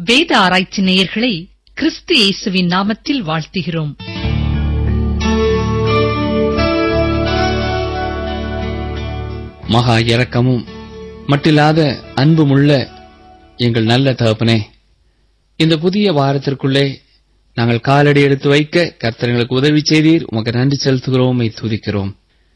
வேத ஆராய்ச்சி நேயர்களை கிறிஸ்து இயேசுவின் நாமத்தில் வாழ்த்துகிறோம் மகா இரக்கமும் மட்டில்லாத அன்புமுள்ள எங்கள் நல்ல தகப்பனே இந்த புதிய வாரத்திற்குள்ளே நாங்கள் காலடி எடுத்து வைக்க கர்த்தர்களுக்கு உதவி செய்தீர் உமக்கு நன்றி செலுத்துகிறோம் உம்மை துதிக்கிறோம்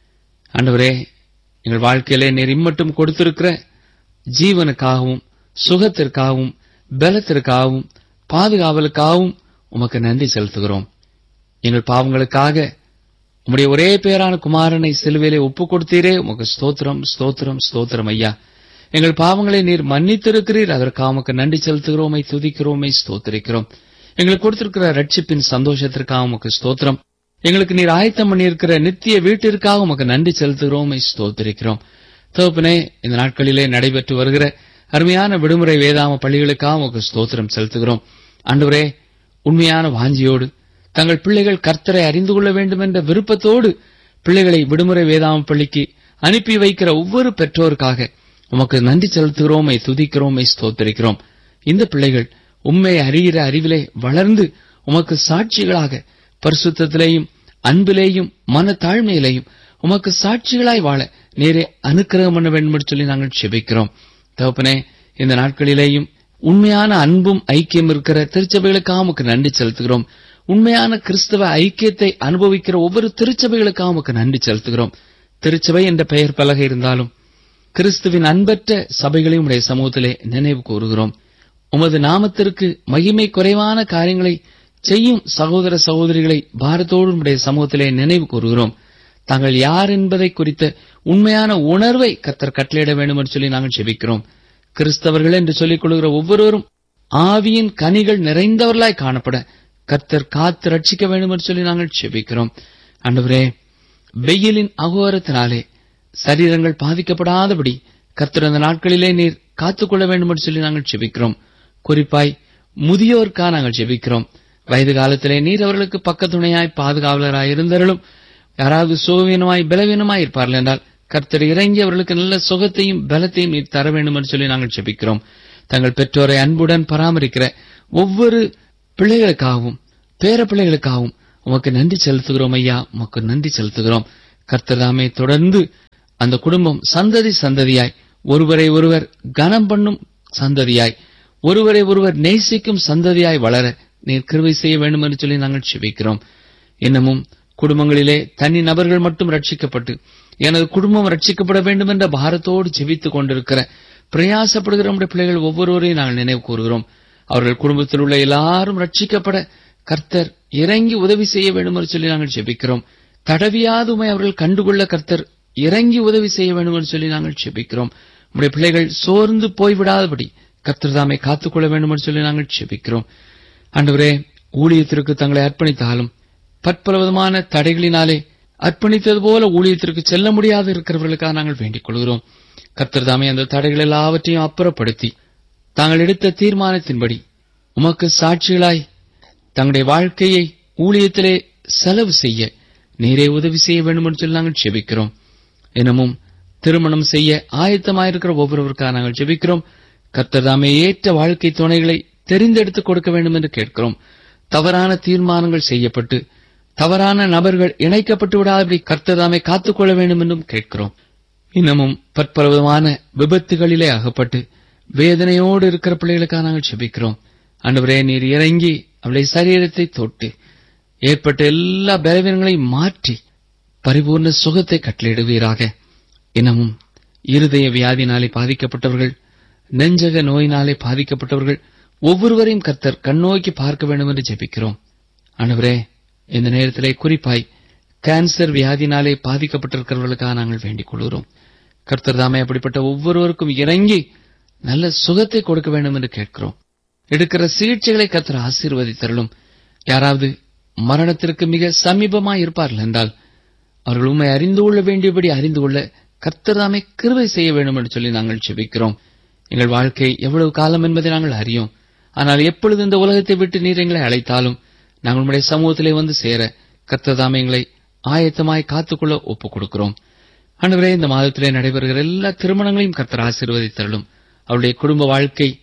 ஆண்டவரே எங்கள் வாழ்க்கையிலே நீர் இம்மட்டும் கொடுத்திருக்கிற ஜீவனுக்காகவும் சுகத்திற்காகவும் பலத்திற்காகவும் பாதுகாவலுக்காகவும் உமக்கு நன்றி செலுத்துகிறோம் எங்கள் பாவங்களுக்காக உம்முடைய ஒரே பேரான குமாரனை சிலுவையிலே ஒப்புக் கொடுத்தீரே உமக்கு ஸ்தோத்திரம் ஸ்தோத்திரம் ஸ்தோத்திரம் ஐயா எங்கள் பாவங்களை நீர் மன்னித்திருக்கிறீர் அதற்காக உமக்கு நன்றி செலுத்துகிறோமை துதிக்கிறோமை ஸ்தோத்திரிக்கிறோம் எங்களுக்கு கொடுத்திருக்கிற ரட்சிப்பின் சந்தோஷத்திற்காக உமக்கு ஸ்தோத்திரம் எங்களுக்கு நீர் ஆயத்தம் பண்ணியிருக்கிற நித்திய வீட்டிற்காக உமக்கு நன்றி செலுத்துகிறோமை ஸ்தோத்திரிக்கிறோம் தகப்பனே இந்த நாட்களிலே நடைபெற்று வருகிற அருமையான விடுமுறை வேதாம பள்ளிகளுக்காக உமக்கு ஸ்தோத்திரம் செலுத்துகிறோம் ஆண்டவரே உண்மையான வாஞ்சியோடு தங்கள் பிள்ளைகள் கர்த்தரை அறிந்து கொள்ள வேண்டும் என்ற விருப்பத்தோடு பிள்ளைகளை விடுமுறை வேதாம பள்ளிக்கு அனுப்பி வைக்கிற ஒவ்வொரு பெற்றோருக்காக உமக்கு நன்றி செலுத்துகிறோமை துதிக்கிறோமை ஸ்தோத்திரிக்கிறோம் இந்த பிள்ளைகள் உண்மை அறிகிற அறிவிலே வளர்ந்து உமக்கு சாட்சிகளாக பரிசுத்தத்திலேயும் அன்பிலேயும் மன தாழ்மையிலேயும் உமக்கு சாட்சிகளாய் வாழ நேரே அனுக்கிரகம் பண்ண வேண்டும் என்று சொல்லி நாங்கள் செபிக்கிறோம் தகப்பனே இந்த நாட்களிலேயும் உண்மையான அன்பும் ஐக்கியம் இருக்கிற திருச்சபைகளுக்காக உமக்கு நன்றி செலுத்துகிறோம் உண்மையான கிறிஸ்தவ ஐக்கியத்தை அனுபவிக்கிற ஒவ்வொரு திருச்சபைகளுக்காக உமக்கு நன்றி செலுத்துகிறோம் திருச்சபை என்ற பெயர் பலகை இருந்தாலும் கிறிஸ்துவின் அன்பற்ற சபைகளையும் உடைய சமூகத்திலே நினைவு கூறுகிறோம் உமது நாமத்திற்கு மகிமை குறைவான காரியங்களை செய்யும் சகோதர சகோதரிகளை பாரத்தோடு உடைய சமூகத்திலே நினைவு கூறுகிறோம் தாங்கள் யார் என்பதை குறித்த உண்மையான உணர்வை கத்தர் கட்டளையிட வேண்டும் என்று சொல்லி நாங்கள் செபிக்கிறோம் கிறிஸ்தவர்கள் என்று சொல்லிக் கொள்கிற ஒவ்வொருவரும் ஆவியின் கனிகள் நிறைந்தவர்களாய் காணப்பட கர்த்தர் காத்து ரட்சிக்க வேண்டும் என்று சொல்லி நாங்கள் செபிக்கிறோம் அண்டவரே வெயிலின் அகோரத்தினாலே சரீரங்கள் பாதிக்கப்படாதபடி கர்த்தர் அந்த நாட்களிலே நீர் காத்துக்கொள்ள வேண்டும் என்று சொல்லி நாங்கள் செபிக்கிறோம் குறிப்பாய் முதியோருக்காக நாங்கள் செபிக்கிறோம் வயது காலத்திலே நீர் அவர்களுக்கு பக்கத்துணையாய் பாதுகாவலராய் இருந்தவர்களும் யாராவது சுகவீனமாய் பலவீனமாய் இருப்பார்கள் என்றால் கர்த்தர் இறங்கி அவர்களுக்கு நல்ல சுகத்தையும் பலத்தையும் நீர் தர வேண்டும் என்று சொல்லி நாங்கள் செபிக்கிறோம் தங்கள் பெற்றோரை அன்புடன் பராமரிக்கிற ஒவ்வொரு பிள்ளைகளுக்காகவும் பேர பிள்ளைகளுக்காகவும் உமக்கு நன்றி செலுத்துகிறோம் ஐயா உமக்கு நன்றி செலுத்துகிறோம் கர்த்ததாமே தொடர்ந்து அந்த குடும்பம் சந்ததி சந்ததியாய் ஒருவரை ஒருவர் கனம் பண்ணும் சந்ததியாய் ஒருவரை ஒருவர் நேசிக்கும் சந்ததியாய் வளர நீர் கிருவை செய்ய வேண்டும் என்று சொல்லி நாங்கள் செபிக்கிறோம் இன்னமும் குடும்பங்களிலே தனி நபர்கள் மட்டும் ரட்சிக்கப்பட்டு எனது குடும்பம் ரட்சிக்கப்பட வேண்டும் என்ற பாரத்தோடு ஜெபித்துக் கொண்டிருக்கிற பிரயாசப்படுகிற நம்முடைய பிள்ளைகள் ஒவ்வொருவரையும் நாங்கள் நினைவு கூறுகிறோம் அவர்கள் குடும்பத்தில் உள்ள எல்லாரும் ரட்சிக்கப்பட கர்த்தர் இறங்கி உதவி செய்ய வேண்டும் என்று சொல்லி நாங்கள் ஜெபிக்கிறோம் தடவியாதுமை அவர்கள் கண்டுகொள்ள கர்த்தர் இறங்கி உதவி செய்ய வேண்டும் என்று சொல்லி நாங்கள் ஜெபிக்கிறோம் நம்முடைய பிள்ளைகள் சோர்ந்து போய்விடாதபடி கர்த்தர் தாமை காத்துக்கொள்ள வேண்டும் என்று சொல்லி நாங்கள் ஜெபிக்கிறோம் ஆண்டவரே ஊழியத்திற்கு தங்களை அர்ப்பணித்தாலும் பற்பல விதமான தடைகளினாலே அர்ப்பணித்தது போல ஊழியத்திற்கு செல்ல முடியாது இருக்கிறவர்களுக்காக நாங்கள் வேண்டிக் கொள்கிறோம் கர்த்தர் தாமே அந்த தடைகள் எல்லாவற்றையும் அப்புறப்படுத்தி தாங்கள் எடுத்த தீர்மானத்தின்படி உமக்கு சாட்சிகளாய் தங்களுடைய வாழ்க்கையை ஊழியத்திலே செலவு செய்ய நீரே உதவி செய்ய வேண்டும் என்று சொல்லி நாங்கள் செபிக்கிறோம் எனமும் திருமணம் செய்ய ஆயத்தமாயிருக்கிற ஒவ்வொருவருக்காக நாங்கள் ஜெபிக்கிறோம் கர்த்தர் தாமே ஏற்ற வாழ்க்கை துணைகளை தெரிந்தெடுத்துக் கொடுக்க வேண்டும் என்று கேட்கிறோம் தவறான தீர்மானங்கள் செய்யப்பட்டு தவறான நபர்கள் இணைக்கப்பட்டு விடாதபடி கர்த்தர் தாமே காத்துக்கொள்ள வேண்டும் என்றும் கேட்கிறோம் இன்னமும் பற்பலவிதமான விபத்துகளிலே அகப்பட்டு வேதனையோடு இருக்கிற பிள்ளைகளுக்காக நாங்கள் செபிக்கிறோம் அன்றுவரே நீர் இறங்கி அவளுடைய சரீரத்தை தொட்டு ஏற்பட்ட எல்லா பலவீனங்களையும் மாற்றி பரிபூர்ண சுகத்தை கட்டளையிடுவீராக இன்னமும் இருதய வியாதினாலே பாதிக்கப்பட்டவர்கள் நெஞ்சக நோயினாலே பாதிக்கப்பட்டவர்கள் ஒவ்வொருவரையும் கர்த்தர் கண்ணோக்கி பார்க்க வேண்டும் என்று ஜெபிக்கிறோம் அனுவரே இந்த நேரத்திலே குறிப்பாய் கேன்சர் வியாதினாலே பாதிக்கப்பட்டிருக்கிறவர்களுக்காக நாங்கள் வேண்டிக் கொள்கிறோம் கர்த்தர் தாமே அப்படிப்பட்ட ஒவ்வொருவருக்கும் இறங்கி நல்ல சுகத்தை கொடுக்க வேண்டும் என்று கேட்கிறோம் எடுக்கிற சிகிச்சைகளை கர்த்தர் ஆசீர்வதித்தருளும் யாராவது மரணத்திற்கு மிக சமீபமாய் இருப்பார்கள் என்றால் அவர்கள் உண்மை அறிந்து கொள்ள வேண்டியபடி அறிந்து கொள்ள கர்த்தர் தாமே கிருவை செய்ய வேண்டும் என்று சொல்லி நாங்கள் செபிக்கிறோம் எங்கள் வாழ்க்கை எவ்வளவு காலம் என்பதை நாங்கள் அறியோம் ஆனால் எப்பொழுது இந்த உலகத்தை விட்டு நீர் எங்களை அழைத்தாலும் நாங்கள் உங்களுடைய சமூகத்திலே வந்து சேர கர்த்தர் தாமே எங்களை ஆயத்தமாய் காத்துக்கொள்ள ஒப்புக் கொடுக்கிறோம் ஆண்டவரே இந்த மாதத்திலே நடைபெறுகிற எல்லா திருமணங்களையும் கர்த்தர் ஆசீர்வதித்தருளும் அவருடைய குடும்ப வாழ்க்கை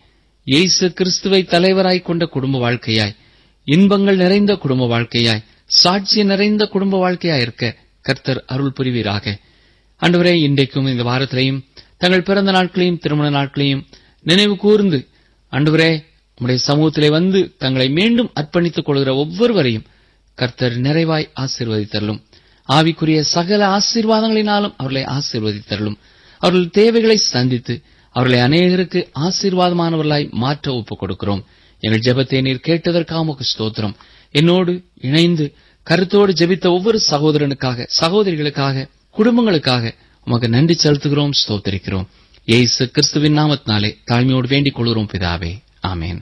இயேசு கிறிஸ்துவை தலைவராய் கொண்ட குடும்ப வாழ்க்கையாய் இன்பங்கள் நிறைந்த குடும்ப வாழ்க்கையாய் சாட்சி நிறைந்த குடும்ப வாழ்க்கையாய் இருக்க கர்த்தர் அருள் புரிவீராக ஆண்டவரே இன்றைக்கும் இந்த வாரத்திலையும் தங்கள் பிறந்த நாட்களையும் திருமண நாட்களையும் நினைவு கூர்ந்து ஆண்டவரே உம்முடைய சமூகத்திலே வந்து தங்களை மீண்டும் அர்ப்பணித்துக் கொள்கிற ஒவ்வொருவரையும் கர்த்தர் நிறைவாய் ஆசீர்வதித்தருளும் ஆவிக்குரிய சகல ஆசீர்வாதங்களினாலும் அவர்களை ஆசீர்வதித்தருளும் அவர்கள் தேவைகளை சந்தித்து அவர்களை அநேகருக்கு ஆசீர்வாதமானவர்களாய் மாற்ற ஒப்புக் கொடுக்கிறோம் எங்கள் ஜெபத்தை நீர் கேட்டதற்காக உமக்கு ஸ்தோத்திரம் என்னோடு இணைந்து கருத்தோடு ஜெபித்த ஒவ்வொரு சகோதரனுக்காக சகோதரிகளுக்காக குடும்பங்களுக்காக உமக்கு நன்றி செலுத்துகிறோம் ஸ்தோத்தரிக்கிறோம் இயேசு கிறிஸ்துவின் நாமத்தினாலே தாழ்மையோடு வேண்டிக் கொள்கிறோம் பிதாவே ஆமென்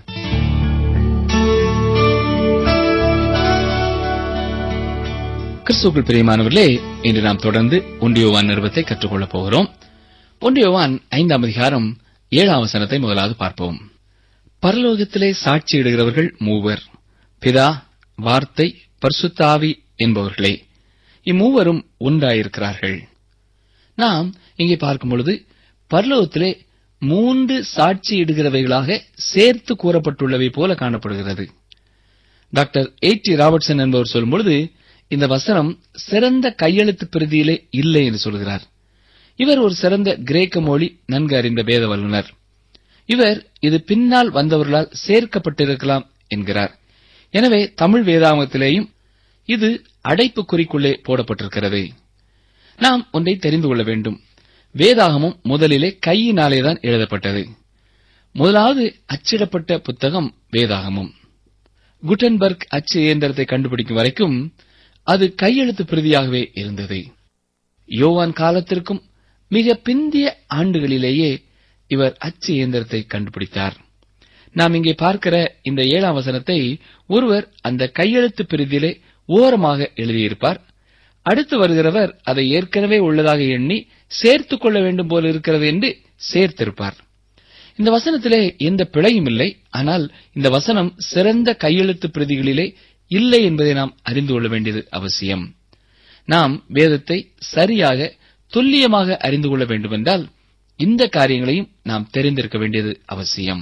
கிறிஸ்துக்குள் பிரியமானவர்களே இன்று நாம் தொடர்ந்து ஒன்றியோவான் நிறுவத்தை கற்றுக்கொள்ளப் போகிறோம் ஒன்றியோவான் ஐந்தாம் அதிகாரம் ஏழாம் வசனத்தை முதலாவது பார்ப்போம் பரலோகத்திலே சாட்சியிடுகிறவர்கள் மூவர் பிதா வார்த்தை பரிசுத்த ஆவி என்பவர்களே இம்மூவரும் ஒன்றாயிருக்கிறார்கள் நாம் இங்கே பார்க்கும் பொழுது பரலோகத்திலே மூன்று சாட்சியிடுகிறவைகளாக சேர்த்து கூறப்பட்டுள்ளவை போல காணப்படுகிறது டாக்டர் ஏ.டி. ராபர்ட்சன் என்பவர் சொல்லும் பொழுது இந்த வசனம் சிறந்த கையெழுத்து பிரதியிலே இல்லை என்று சொல்கிறார் இவர் ஒரு சிறந்த கிரேக்க மொழி நன்கு அறிந்த வேத வல்லுனர் இவர் இது பின்னால் வந்தவர்களால் சேர்க்கப்பட்டிருக்கலாம் என்கிறார் எனவே தமிழ் வேதாகமத்திலேயும் இது அடைப்புக்குறிக்குள்ளே போடப்பட்டிருக்கிறது நாம் ஒன்றை தெரிந்து கொள்ள வேண்டும் வேதாகமம் முதலிலே கையினாலேதான் எழுதப்பட்டது முதலாவது அச்சிடப்பட்ட புத்தகம் வேதாகமம் குட்டன்பர்க் அச்சு இயந்திரத்தை கண்டுபிடிக்கும் வரைக்கும் அது கையெழுத்து பிரதியாகவே இருந்தது யோவான் காலத்திற்கும் மிக பிந்திய ஆண்டுகளிலேயே இவர் அச்சு இயந்திரத்தை கண்டுபிடித்தார் நாம் இங்கே பார்க்கிற இந்த ஏழாம் வசனத்தை ஒருவர் அந்த கையெழுத்து பிரதியிலே ஓரமாக எழுதியிருப்பார் அடுத்து வருகிறவர் அதை ஏற்கனவே உள்ளதாக எண்ணி சேர்த்துக் கொள்ள வேண்டும் போல இருக்கிறது என்று சேர்த்திருப்பார் இந்த வசனத்திலே எந்த பிழையும் இல்லை ஆனால் இந்த வசனம் சிறந்த கையெழுத்து பிரதிகளிலே இல்லை என்பதை நாம் அறிந்து கொள்ள வேண்டியது அவசியம் நாம் வேதத்தை சரியாக துல்லியமாக அறிந்து கொள்ள வேண்டுமென்றால் இந்த காரியங்களையும் நாம் தெரிந்திருக்க வேண்டியது அவசியம்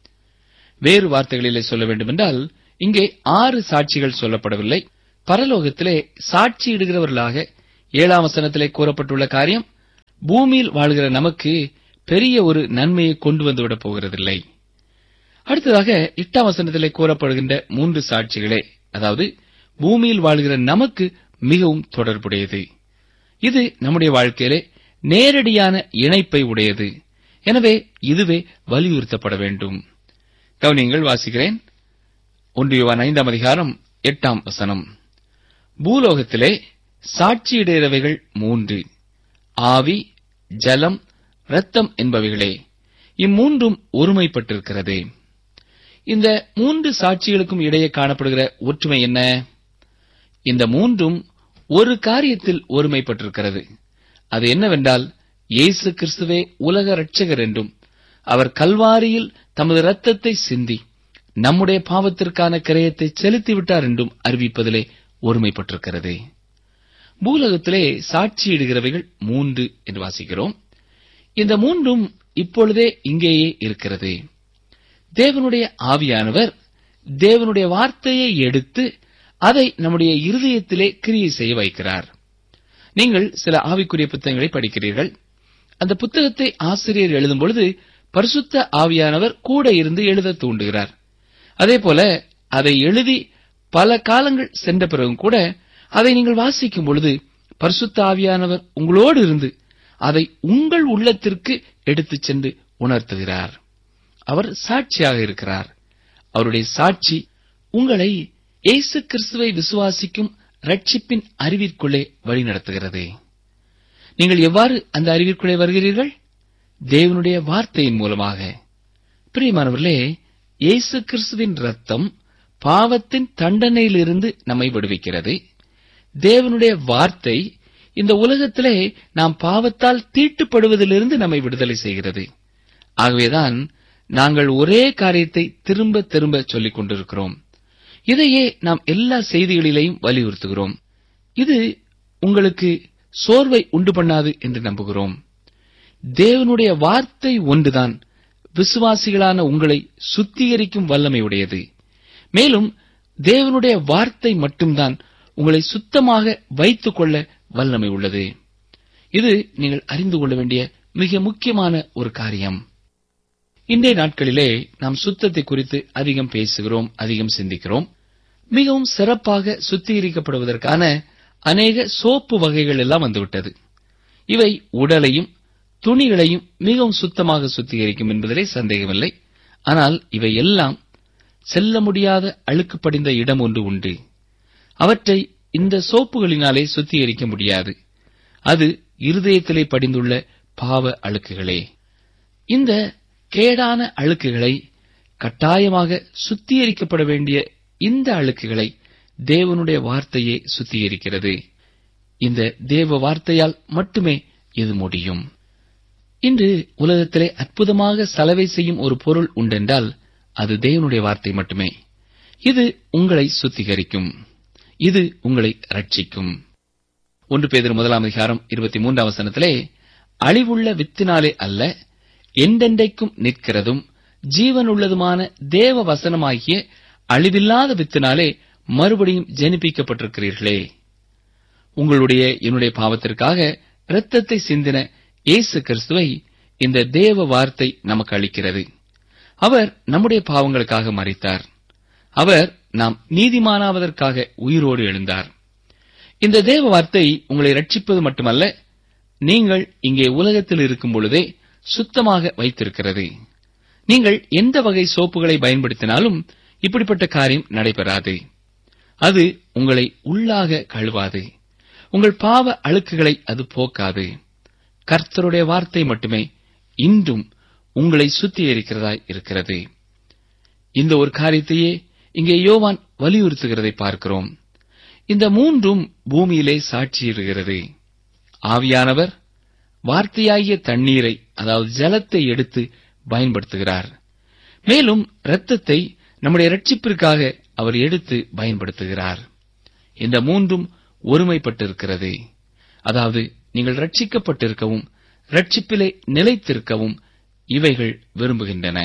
வேறு வார்த்தைகளிலே சொல்ல வேண்டுமென்றால் இங்கே ஆறு சாட்சிகள் சொல்லப்படவில்லை பரலோகத்திலே சாட்சியிடுகிறவர்களாக ஏழாம் வசனத்திலே கூறப்பட்டுள்ள காரியம் பூமியில் வாழ்கிற நமக்கு பெரிய ஒரு நன்மையை கொண்டு வந்துவிடப் போகிறதில்லை அடுத்ததாக எட்டாம் வசனத்திலே கூறப்படுகின்ற மூன்று சாட்சிகளே அதாவது பூமியில் வாழ்கிற நமக்கு மிகவும் தொடர்புடையது இது நம்முடைய வாழ்க்கையிலே நேரடியான இணைப்பை உடையது எனவே இதுவே வலியுறுத்தப்பட வேண்டும் கவனியங்கள் வாசிக்கிறேன் ஒன்றியவான் ஐந்தாம் அதிகாரம் எட்டாம் வசனம் பூலோகத்திலே சாட்சியிடுகிறவைகள் மூன்று ஆவி ஜலம் இரத்தம் என்பவைகளே இம்மூன்றும் ஒருமைப்பட்டிருக்கிறது இந்த மூன்று சாட்சிகளுக்கும் இடையே காணப்படுகிற ஒற்றுமை என்ன இந்த மூன்றும் ஒரு காரியத்தில் ஒருமைப்பட்டிருக்கிறது அது என்னவென்றால் இயேசு கிறிஸ்துவே உலக இரட்சகர் என்றும் அவர் கல்வாரியில் தமது இரத்தத்தை சிந்தி நம்முடைய பாவத்திற்கான கிரயத்தை செலுத்திவிட்டார் என்றும் அறிவிப்பதிலே ஒருமைப்பட்டிருக்கிறது பூலகத்திலே சாட்சியிடுகிறவைகள் மூன்று என்று வாசிக்கிறோம் இந்த மூன்றும் இப்பொழுதே இங்கேயே இருக்கிறது தேவனுடைய ஆவியானவர் தேவனுடைய வார்த்தையை எடுத்து அதை நம்முடைய இருதயத்திலே கிரியை செய்ய வைக்கிறார் நீங்கள் சில ஆவிக்குரிய புத்தகங்களை படிக்கிறீர்கள் அந்த புத்தகத்தை ஆசிரியர் எழுதும் பொழுது பரிசுத்த ஆவியானவர் கூட இருந்து எழுத தூண்டுகிறார் அதே போல அதை எழுதி பல காலங்கள் சென்ற பிறகும் கூட அதை நீங்கள் வாசிக்கும் பொழுது பரிசுத்த ஆவியானவர் உங்களோடு இருந்து அதை உங்கள் உள்ளத்திற்கு எடுத்துச் சென்று உணர்த்துகிறார் அவர் சாட்சியாக இருக்கிறார் அவருடைய சாட்சி உங்களை இயேசு கிறிஸ்துவை விசுவாசிக்கும் ரட்சிப்பின் அறிவிற்குள்ளே வழிநடத்துகிறது நீங்கள் எவ்வாறு அந்த அறிவிற்குள்ளே வருகிறீர்கள் தேவனுடைய வார்த்தையின் மூலமாக பிரியமானவர்களே இயேசு கிறிஸ்துவின் ரத்தம் பாவத்தின் தண்டனையிலிருந்து நம்மை விடுவிக்கிறது தேவனுடைய வார்த்தை இந்த உலகத்திலே நாம் பாவத்தால் தீட்டுப்படுவதிலிருந்து நம்மை விடுதலை செய்கிறது ஆகவேதான் நாங்கள் ஒரே காரியத்தை திரும்ப திரும்ப சொல்லிக் கொண்டிருக்கிறோம் இதையே நாம் எல்லா செய்திகளிலேயும் வலியுறுத்துகிறோம் இது உங்களுக்கு சோர்வை உண்டு பண்ணாது என்று நம்புகிறோம் தேவனுடைய வார்த்தை ஒன்றுதான் விசுவாசிகளான உங்களை சுத்திகரிக்கும் வல்லமை உடையது மேலும் தேவனுடைய வார்த்தை மட்டும்தான் உங்களை சுத்தமாக வைத்துக் கொள்ள வல்லமை உள்ளது இது நீங்கள் அறிந்து கொள்ள வேண்டிய மிக முக்கியமான ஒரு காரியம் இன்றைய நாட்களிலே நாம் சுத்தத்தை குறித்து அதிகம் பேசுகிறோம் அதிகம் சிந்திக்கிறோம் மிகவும் சிறப்பாக சுத்திகரிக்கப்படுவதற்கான அநேக சோப்பு வகைகள் எல்லாம் வந்துவிட்டது இவை உடலையும் துணிகளையும் மிகவும் சுத்தமாக சுத்திகரிக்கும் என்பதிலே சந்தேகமில்லை ஆனால் இவை எல்லாம் செல்ல முடியாத அழுக்கு படிந்த இடம் ஒன்று உண்டு அவற்றை இந்த சோப்புகளினாலே சுத்திகரிக்க முடியாது அது இருதயத்திலே படிந்துள்ள பாவ அழுக்குகளே இந்த கேடான அழுக்குகளை கட்டாயமாக சுத்திகரிக்கப்பட வேண்டிய இந்த அழுக்குகளை தேவனுடைய வார்த்தையே சுத்திகரிக்கிறது இந்த தேவ வார்த்தையால் மட்டுமே இது முடியும் இன்று உலகத்திலே அற்புதமாக சலவை செய்யும் ஒரு பொருள் உண்டென்றால் அது தேவனுடைய வார்த்தை மட்டுமே இது உங்களை சுத்திகரிக்கும் இது உங்களை ரட்சிக்கும் ஒன்று பேதர் முதலாம் அதிகாரம் இருபத்தி மூன்றாம் வசனத்திலே அழிவுள்ள வித்தினாலே அல்ல எண்டெண்டைக்கும் நிற்கிறதும் ஜீவனுள்ளதுமான தேவ வசனமாகிய அழிவில்லாத வித்தினாலே மறுபடியும் ஜெனிப்பிக்கப்பட்டிருக்கிறீர்களே உங்களுடைய என்னுடைய பாவத்திற்காக இரத்தத்தை சிந்தின இயேசு கிறிஸ்துவை இந்த தேவ வார்த்தை நமக்கு அளிக்கிறது அவர் நம்முடைய பாவங்களுக்காக மறித்தார் அவர் நாம் நீதிமானாவதற்காக உயிரோடு எழுந்தார் இந்த தேவ வார்த்தை உங்களை ரட்சிப்பது மட்டுமல்ல நீங்கள் இங்கே உலகத்தில் இருக்கும் பொழுதே சுத்தமாக வைத்திருக்கிறது நீங்கள் எந்த வகை சோப்புகளை பயன்படுத்தினாலும் இப்படிப்பட்ட காரியம் நடைபெறாது அது உங்களை உள்ளாக கழுவாது உங்கள் பாவ அழுக்குகளை அது போக்காது கர்த்தருடைய வார்த்தை மட்டுமே இன்றும் உங்களை சுத்திகரிக்கிறதாய் இருக்கிறது இந்த ஒரு காரியத்தையே இங்கே யோவான் வலியுறுத்துகிறதை பார்க்கிறோம் இந்த மூன்றும் பூமியிலே சாட்சியிடுகிறது ஆவியானவர் வார்த்தையாகிய தண்ணீரை அதாவது ஜலத்தை எடுத்து பயன்படுத்துகிறார் மேலும் இரத்தத்தை நம்முடைய ரட்சிப்பிற்காக அவர் எடுத்து பயன்படுத்துகிறார் இந்த மூன்றும் ஒருமைப்பட்டிருக்கிறது அதாவது நீங்கள் ரட்சிக்கப்பட்டிருக்கவும் ரட்சிப்பிலே நிலைத்திருக்கவும் இவைகள் விரும்புகின்றன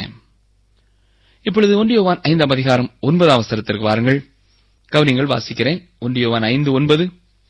இப்பொழுது ஒன்றியவான் ஐந்தாம் அதிகாரம் ஒன்பதாம் அவசரத்திற்கு வாருங்கள் கவனிங்கள் வாசிக்கிறேன் ஒன்றியவான் ஐந்து ஒன்பது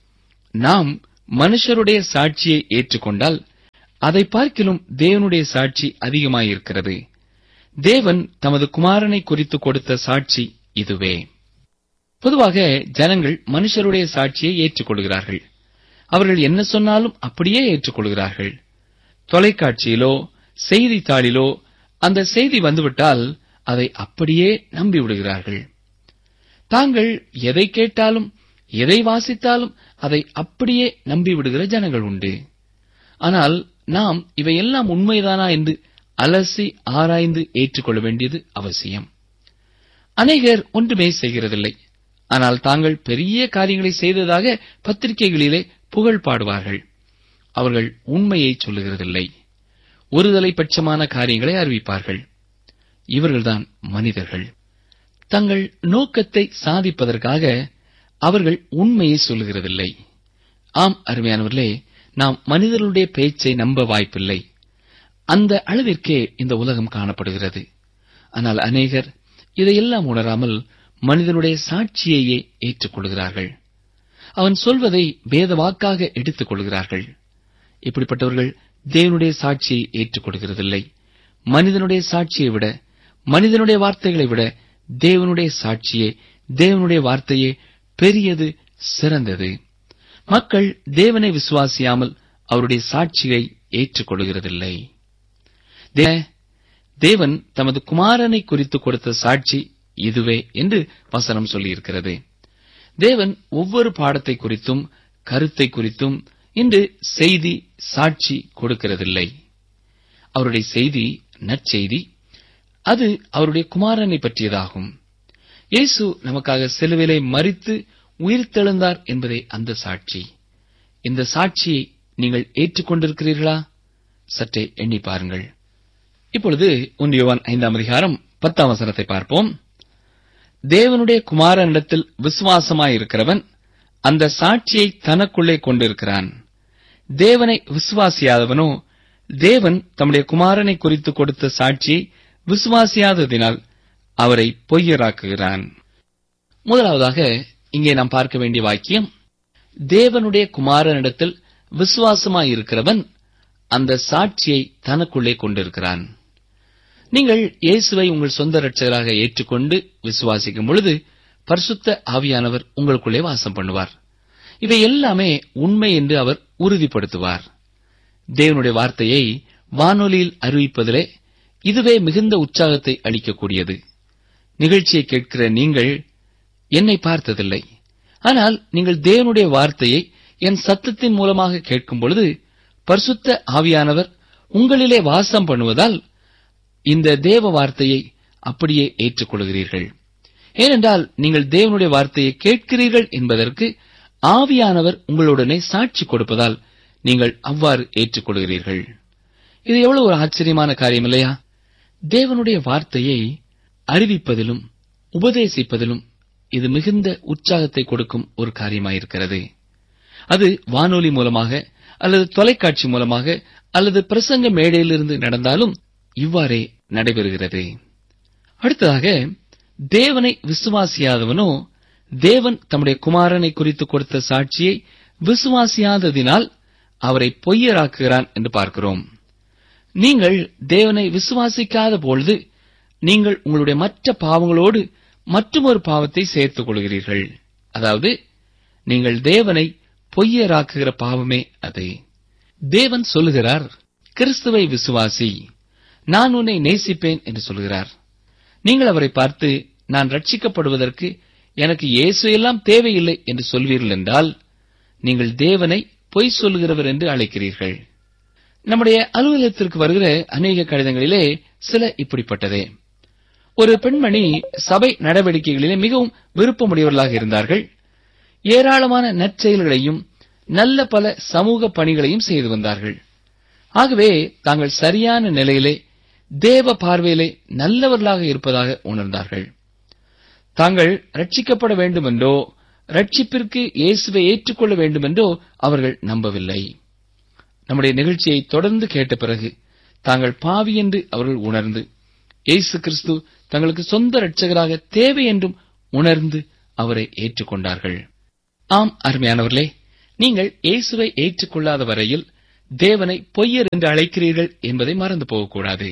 நாம் மனுஷருடைய சாட்சியை ஏற்றுக்கொண்டால் அதை பார்க்கிலும் தேவனுடைய சாட்சி அதிகமாயிருக்கிறது தேவன் தமது குமாரனை குறித்து கொடுத்த சாட்சி இதுவே பொதுவாக ஜனங்கள் மனுஷருடைய சாட்சியை ஏற்றுக்கொள்கிறார்கள் அவர்கள் என்ன சொன்னாலும் அப்படியே ஏற்றுக்கொள்கிறார்கள் தொலைக்காட்சியிலோ செய்தித்தாளிலோ அந்த செய்தி வந்துவிட்டால் அதை அப்படியே நம்பிவிடுகிறார்கள் தாங்கள் எதை கேட்டாலும் எதை வாசித்தாலும் அதை அப்படியே நம்பிவிடுகிற ஜனங்கள் உண்டு ஆனால் நாம் இவையெல்லாம் உண்மைதானா என்று அலசி ஆராய்ந்து ஏற்றுக்கொள்ள வேண்டியது அவசியம் அநேகர் ஒன்றுமே செய்கிறதில்லை ஆனால் தாங்கள் பெரிய காரியங்களை செய்ததாக பத்திரிகைகளிலே புகழ் பாடுவார்கள் அவர்கள் உண்மையை சொல்லுகிறதில்லை ஒருதலை பட்சமான காரியங்களை அறிவிப்பார்கள் இவர்கள்தான் மனிதர்கள் தங்கள் நோக்கத்தை சாதிப்பதற்காக அவர்கள் உண்மையை சொல்லுகிறதில்லை ஆம் அருமையானவர்களே நாம் மனிதர்களுடைய பேச்சை நம்ப வாய்ப்பில்லை அந்த அளவிற்கே இந்த உலகம் காணப்படுகிறது ஆனால் அநேகர் இதையெல்லாம் உணராமல் மனிதனுடைய சாட்சியையே ஏற்றுக்கொள்கிறார்கள் அவன் சொல்வதை வேத வாக்காக எடுத்துக் கொள்கிறார்கள் இப்படிப்பட்டவர்கள் தேவனுடைய சாட்சியை ஏற்றுக்கொள்கிறதில்லை மனிதனுடைய சாட்சியை விட மனிதனுடைய வார்த்தைகளை விட தேவனுடைய சாட்சியே தேவனுடைய வார்த்தையே பெரியது சிறந்தது மக்கள் தேவனை விசுவாசியாமல் அவருடைய சாட்சியை ஏற்றுக்கொள்கிறதில்லை தே- தேவன் தமது குமாரனை குறித்து கொடுத்த சாட்சி இதுவே என்று வசனம் சொல்லியிருக்கிறது தேவன் ஒவ்வொரு பாடத்தை குறித்தும் கருத்தை குறித்தும் இன்று செய்தி சாட்சி கொடுக்கிறதில்லை அவருடைய செய்தி நற்செய்தி அது அவருடைய குமாரனை பற்றியதாகும் இயேசு நமக்காக சிலுவிலை மறித்து உயிர்த்தெழுந்தார் என்பதே அந்த சாட்சி இந்த சாட்சியை நீங்கள் ஏற்றுக்கொண்டிருக்கிறீர்களா சற்றே எண்ணி பாருங்கள் இப்பொழுது ஒன்றியவான் ஐந்தாம் அதிகாரம் பத்தாம் வசனத்தை பார்ப்போம் தேவனுடைய குமாரனிடத்தில் விசுவாசமாயிருக்கிறவன் அந்த சாட்சியை தனக்குள்ளே கொண்டிருக்கிறான் தேவனை விசுவாசியாதவனோ தேவன் தம்முடைய குமாரனை குறித்து கொடுத்த சாட்சியை விசுவாசியாததினால் அவரை பொய்யராக்குகிறான் முதலாவதாக இங்கே நாம் பார்க்க வேண்டிய வாக்கியம் தேவனுடைய குமாரனிடத்தில் விசுவாசமாயிருக்கிறவன் அந்த சாட்சியை தனக்குள்ளே கொண்டிருக்கிறான் நீங்கள் இயேசுவை உங்கள் சொந்த இரட்சகராக ஏற்றுக்கொண்டு விசுவாசிக்கும் பொழுது பரிசுத்த ஆவியானவர் உங்களுக்குள்ளே வாசம் பண்ணுவார் இவை எல்லாமே உண்மை என்று அவர் உறுதிப்படுத்துவார் தேவனுடைய வார்த்தையை வானொலியில் அறிவிப்பதிலே இதுவே மிகுந்த உற்சாகத்தை அளிக்கக்கூடியது நிகழ்ச்சியை கேட்கிற நீங்கள் என்னை பார்த்ததில்லை ஆனால் நீங்கள் தேவனுடைய வார்த்தையை என் சத்தத்தின் மூலமாக கேட்கும் பொழுது பரிசுத்த ஆவியானவர் உங்களிலே வாசம் பண்ணுவதால் இந்த தேவ வார்த்தையை அப்படியே ஏற்றுக்கொள்கிறீர்கள் ஏனென்றால் நீங்கள் தேவனுடைய வார்த்தையை கேட்கிறீர்கள் என்பதற்கு ஆவியானவர் உங்களுடனே சாட்சி கொடுப்பதால் நீங்கள் அவ்வாறு ஏற்றுக்கொள்கிறீர்கள் இது எவ்வளவு ஒரு ஆச்சரியமான காரியம் இல்லையா தேவனுடைய வார்த்தையை அறிவிப்பதிலும் உபதேசிப்பதிலும் இது மிகுந்த உற்சாகத்தை கொடுக்கும் ஒரு காரியமாயிருக்கிறது அது வானொலி மூலமாக அல்லது தொலைக்காட்சி மூலமாக அல்லது பிரசங்க மேடையிலிருந்து நடந்தாலும் இவ்வாறே நடைபெறுகிறது அடுத்ததாக தேவனை விசுவாசியாதவனோ தேவன் தம்முடைய குமாரனை குறித்து கொடுத்த சாட்சியை விசுவாசியாததினால் அவரை பொய்யராக்குகிறான் என்று பார்க்கிறோம் நீங்கள் தேவனை விசுவாசிக்காத பொழுது நீங்கள் உங்களுடைய மற்ற பாவங்களோடு மற்றொரு பாவத்தை சேர்த்துக் கொள்கிறீர்கள் அதாவது நீங்கள் தேவனை பொய்யராக்குகிற பாவமே அது தேவன் சொல்லுகிறார் கிறிஸ்துவை விசுவாசி நான் உன்னை நேசிப்பேன் என்று சொல்கிறார் நீங்கள் அவரை பார்த்து நான் ரட்சிக்கப்படுவதற்கு எனக்கு இயேசு எல்லாம் தேவையில்லை என்று சொல்வீர்கள் என்றால் நீங்கள் தேவனை பொய் சொல்லுகிறவர் என்று அழைக்கிறீர்கள் நம்முடைய அலுவலகத்திற்கு வருகிற அநேக கடிதங்களிலே சில இப்படிப்பட்டதே ஒரு பெண்மணி சபை நடவடிக்கைகளிலே மிகவும் விருப்பமுடையவர்களாக இருந்தார்கள் ஏராளமான நற்செயல்களையும் நல்ல பல சமூக பணிகளையும் செய்து வந்தார்கள் ஆகவே தாங்கள் சரியான நிலையிலே தேவ பார்வையிலே நல்லவர்களாக இருப்பதாக உணர்ந்தார்கள் தாங்கள் ரட்சிக்கப்பட வேண்டுமென்றோ ரட்சிப்பிற்கு இயேசுவை ஏற்றுக்கொள்ள வேண்டுமென்றோ அவர்கள் நம்பவில்லை நம்முடைய நிகழ்ச்சியை தொடர்ந்து கேட்ட பிறகு தாங்கள் பாவி என்று அவர்கள் உணர்ந்து இயேசு கிறிஸ்து தங்களுக்கு சொந்த இரட்சகராக தேவை என்றும் உணர்ந்து அவரை ஏற்றுக்கொண்டார்கள் ஆம் அருமையானவர்களே நீங்கள் இயேசுவை ஏற்றுக்கொள்ளாத வரையில் தேவனை பொய்யர் என்று அழைக்கிறீர்கள் என்பதை மறந்து போகக்கூடாது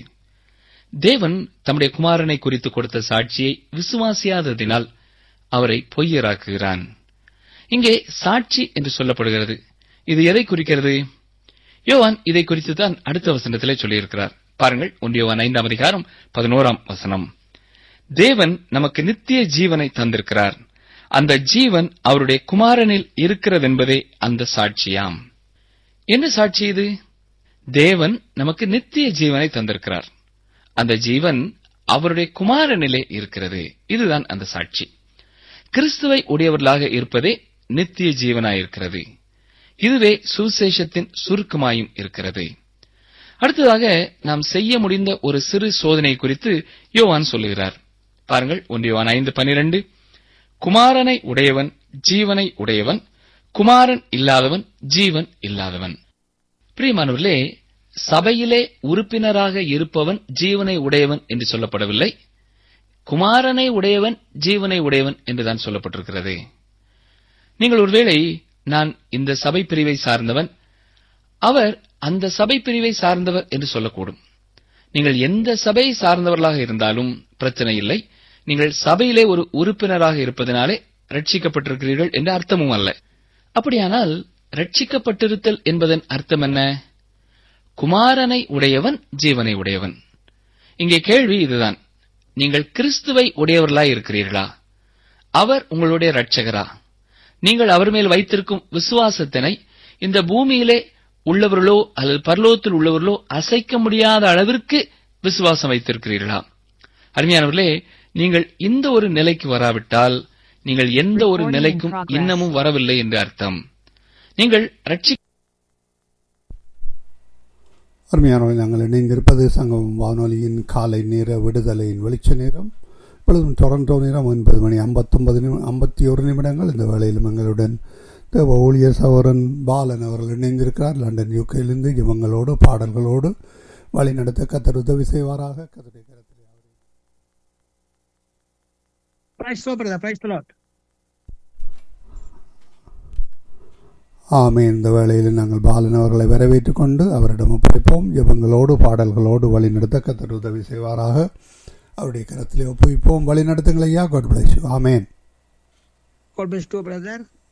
தேவன் தம்முடைய குமாரனை குறித்து கொடுத்த சாட்சியை விசுவாசியாததினால் அவரை பொய்யராக்குகிறான் இங்கே சாட்சி என்று சொல்லப்படுகிறது இது எதை குறிக்கிறது யோவான் இதை குறித்து தான் அடுத்த வசனத்திலே சொல்லியிருக்கிறார் பாருங்கள் ஒன்றியவான் ஐந்தாம் அதிகாரம் பதினோராம் வசனம் தேவன் நமக்கு நித்திய ஜீவனை தந்திருக்கிறார் அந்த ஜீவன் அவருடைய குமாரனில் இருக்கிறதென்பதே அந்த சாட்சியாம் என்ன சாட்சி இது தேவன் நமக்கு நித்திய ஜீவனை தந்திருக்கிறார் அந்த ஜீவன் அவருடைய குமாரனிலே இருக்கிறது இதுதான் அந்த சாட்சி கிறிஸ்துவை உடையவர்களாக இருப்பதே நித்திய ஜீவனாயிருக்கிறது இதுவே சுவிசேஷத்தின் சுருக்கமாயும் இருக்கிறது அடுத்ததாக நாம் செய்ய முடிந்த ஒரு சிறு சோதனை குறித்து யோவான் சொல்லுகிறார் பாருங்கள் ஒன்றியவான் ஐந்து பனிரெண்டு குமாரனை உடையவன் ஜீவனை உடையவன் குமாரன் இல்லாதவன் ஜீவன் இல்லாதவன் பிரியமானவர்களே சபையிலே உறுப்பினராக இருப்பவன் ஜீவனை உடையவன் என்று சொல்லப்படவில்லை குமாரனை உடையவன் ஜீவனை உடையவன் என்றுதான் சொல்லப்பட்டிருக்கிறது நீங்கள் ஒருவேளை நான் இந்த சபை பிரிவை சார்ந்தவன் அவர் அந்த சபை பிரிவை சார்ந்தவர் என்று சொல்லக்கூடும் நீங்கள் எந்த சபையை சார்ந்தவர்களாக இருந்தாலும் பிரச்சனை இல்லை நீங்கள் சபையிலே ஒரு உறுப்பினராக இருப்பதனாலே ரட்சிக்கப்பட்டிருக்கிறீர்கள் என்ற அர்த்தமும் அல்ல அப்படியானால் ரட்சிக்கப்பட்டிருத்தல் என்பதன் அர்த்தம் என்ன குமாரனை உடையவன் ஜீவனை உடையவன் இங்கே கேள்வி இதுதான் நீங்கள் கிறிஸ்துவை உடையவர்களாய் இருக்கிறீர்களா அவர் உங்களுடைய இரட்சகரா நீங்கள் அவர் மேல் வைத்திருக்கும் விசுவாசத்தினை இந்த பூமியிலே உள்ளவர்களோ அல்லது பரலோகத்தில் உள்ளவர்களோ அசைக்க முடியாத அளவிற்கு விசுவாசம் வைத்திருக்கிறீர்களா அருமையானவர்களே நீங்கள் இந்த ஒரு நிலைக்கு வராவிட்டால் நீங்கள் எந்த ஒரு Recording in நிலைக்கும் progress. இன்னமும் வரவில்லை என்று அர்த்தம் நீங்கள் ரட்சி அருமையானவர்கள் நாங்கள் இணைந்திருப்பது சங்கம் வானொலியின் காலை நேர விடுதலையின் வெளிச்ச நேரம் இப்பொழுதும் டொரண்டோ நேரம் ஒன்பது மணி ஐம்பத்தொன்பது நிமி ஐம்பத்தி ஒரு நிமிடங்கள் இந்த வேளையிலும் எங்களுடன் தேவ ஊழியர் சகோதரன் பாலன் அவர்கள் இணைந்திருக்கிறார் லண்டன் யூகேலிருந்து ஜெபங்களோடு பாடல்களோடு வழிநடத்த கத்தர் உதவி செய்வாராக கத்தருடைய கரத்திலே அவரை Praise the Lord, brother. Praise the Lord. ஆமே இந்த வேளையில் நாங்கள் பாலன் அவர்களை வரவேற்றுக் கொண்டு அவரிடம் ஒப்படைப்போம் ஜெபங்களோடு பாடல்களோடு வழிநடத்த கத்தர் உதவி செய்வாராக அவருடைய கரத்திலே ஒப்புவிப்போம் வழிநடத்துங்கள் ஐயா God bless amen God bless you, brother.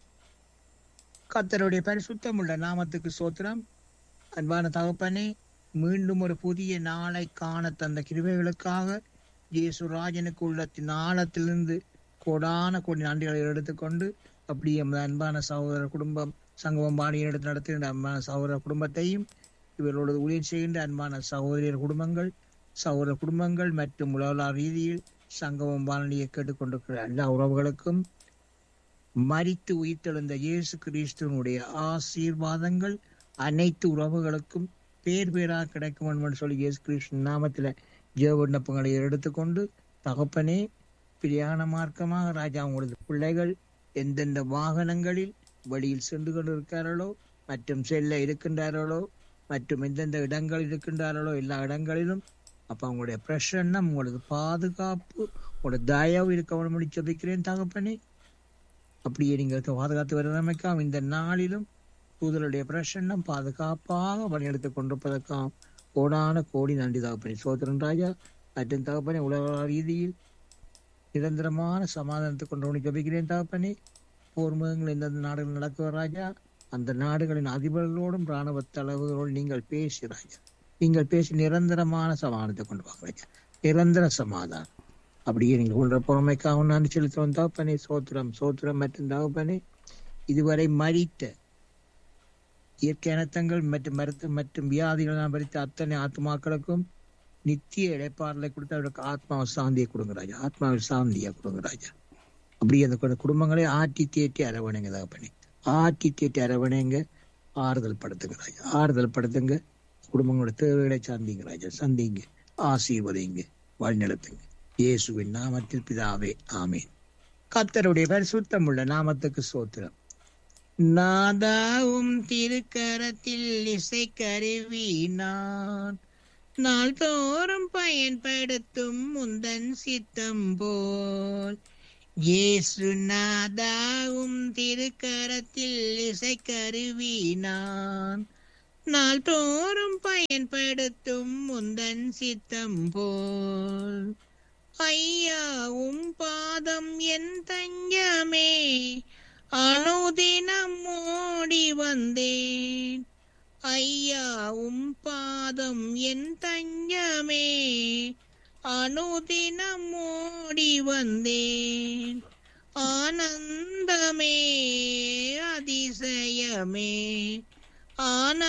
கர்த்தருடைய பரிசுத்தம் உள்ள நாமத்துக்கு சோத்திரம் அன்பான தகப்பனே மீண்டும் ஒரு புதிய நாளை காண தந்த கிருபைகளுக்காக இயேசு ராஜனுக்கு உள்ளத்தின் ஆழத்திலிருந்து கோடான கோடி நன்றிகளை எடுத்துக்கொண்டு அப்படியே எமது அன்பான சகோதர குடும்பம் சங்கமம் பாணியை எடுத்து நடத்துகின்ற அன்பான சகோதர குடும்பத்தையும் இவர்களோடு ஊழியர் செய்கின்ற அன்பான சகோதரியர் குடும்பங்கள் சகோதர குடும்பங்கள் மற்றும் உலகளா ரீதியில் சங்கமம் பாணியை கேட்டுக்கொண்டிருக்கிற எல்லா உறவுகளுக்கும் மரித்து உயிர்த்தெழுந்த இயேசு கிறிஸ்துவனுடைய ஆசீர்வாதங்கள் அனைத்து உறவுகளுக்கும் பேர் பேராக கிடைக்கும் என்று சொல்லி இயேசு கிறிஸ்து நாமத்தில் ஜெய விண்ணப்பங்களை எடுத்துக்கொண்டு தகப்பனே பிரியான மார்க்கமாக ராஜா உங்களது பிள்ளைகள் எந்தெந்த வாகனங்களில் வழியில் சென்று கொண்டிருக்கிறார்களோ மற்றும் செல்ல இருக்கின்றார்களோ மற்றும் எந்தெந்த இடங்களில் இருக்கின்றார்களோ எல்லா இடங்களிலும் அப்ப உங்களுடைய பிரசன்னம் உங்களது பாதுகாப்பு உங்களோட தயவு இருக்க வேணும்னு ஜெபிக்கிறேன் தகப்பனே அப்படியே நீங்கள் பாதுகாத்து வருவதற்காம் இந்த நாளிலும் தூதருடைய பிரசன்னம் பாதுகாப்பாக பணியெடுத்துக் கொண்டிருப்பதற்காம் கோடான கோடி நன்றி தகப்பனே சோதரன் ராஜா மற்றும் தகப்பனே உலக ரீதியில் நிரந்தரமான சமாதானத்தை கொண்டு ஜபிக்கிறேன் தகப்பனே போர் முகங்கள் எந்தெந்த நாடுகள் நடக்குவ ராஜா அந்த நாடுகளின் அதிபர்களோடும் இராணுவ தலைவர்களோடும் நீங்கள் பேசி ராஜா நீங்கள் பேசி நிரந்தரமான சமாதானத்தை கொண்டு வாங்க ராஜா நிரந்தர சமாதானம் அப்படியே நீங்கள் உள்ள பொறுமைக்காக நன்றி செலுத்துவோம் தகப்பனே சோத்திரம் சோத்திரம் மற்றும் தகப்பனே இதுவரை மறித்த இயற்கை அனர்த்தங்கள் மற்றும் மருத்துவ மற்றும் வியாதிகள் மறித்த அத்தனை ஆத்மாக்களுக்கும் நித்திய இடைப்பாடலை கொடுத்து அவருக்கு ஆத்மாவை சாந்தியை கொடுங்க ராஜா ஆத்மாவை சாந்தியை கொடுங்க ராஜா அப்படி அந்த கு- குடும்பங்களை ஆட்டி தேட்டி அரவணைங்க தகப்பனே ஆட்டி தேட்டி அரவணைங்க ஆறுதல் படுத்துங்க ராஜா ஆறுதல் படுத்துங்க குடும்பங்களோட தேவைகளை சந்திங்க ராஜா சந்திங்க ஆசீர்வதிங்க வழிநடத்துங்க இயேசுவின் நாமத்தில் பிதாவே ஆமீன் கர்த்தருடைய பரிசுத்தம் உள்ள நாமத்துக்கு சோத்திரம் நாதாவும் திருக்கரத்தில் இசை கருவி நான் நாள்தோறும் பயன்படுத்தும் முந்தன் சித்தம் போல் இயேசு நாதாவும் திருக்கரத்தில் இசை கருவி நான் நாள்தோறும் பயன்படுத்தும் முந்தன் சித்தம் போல் ஐயாவும் பாதம் என் தஞ்சமே அனுதினம் ஓடி வந்தேன் ஐயாவும் பாதம் என் தஞ்சமே அனுதினம் ஓடி வந்தேன் ஆனந்தமே அதிசயமே ஆன